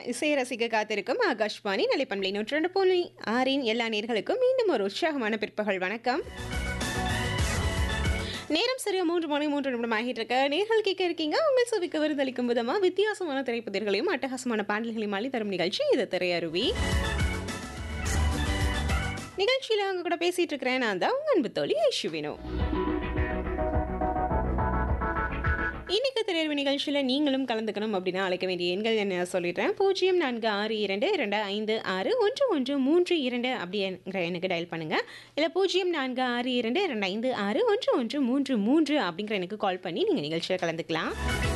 இசை ரசிக்க காத்திருக்கும் ஆகாஷ்வாணி நிலைப்பண்பலை நூற்றி ரெண்டு புள்ளி ஆறின் எல்லா நேர்களுக்கும் மீண்டும் ஒரு உற்சாகமான பிற்பகல் வணக்கம் நேரம் சரியா மூன்று மணி மூன்று நிமிடம் ஆகிட்டு இருக்க நேர்கள் கேட்க இருக்கீங்க உங்கள் சுவிக்கு விருந்தளிக்கும் விதமா வித்தியாசமான திரைப்பதிர்களையும் அட்டகாசமான பாடல்களையும் அள்ளி தரும் நிகழ்ச்சி இது திரையருவி நிகழ்ச்சியில அவங்க கூட பேசிட்டு இருக்கிறேன் நான் தான் உங்க அன்பு தோழி ஐஷுவினோ இன்னைக்கு திரையரவு நிகழ்ச்சியில் நீங்களும் கலந்துக்கணும் அப்படின்னா அழைக்க வேண்டிய எண்கள் என்ன சொல்லிடுறேன் பூஜ்ஜியம் நான்கு ஆறு இரண்டு இரண்டு ஐந்து ஆறு ஒன்று ஒன்று மூன்று இரண்டு அப்படிங்கிற எனக்கு டயல் பண்ணுங்க இல்லை பூஜ்ஜியம் நான்கு ஆறு இரண்டு இரண்டு ஐந்து ஆறு ஒன்று ஒன்று மூன்று மூன்று அப்படிங்கிற எனக்கு கால் பண்ணி நீங்கள் நிகழ்ச்சியில் கலந்துக்கலாம்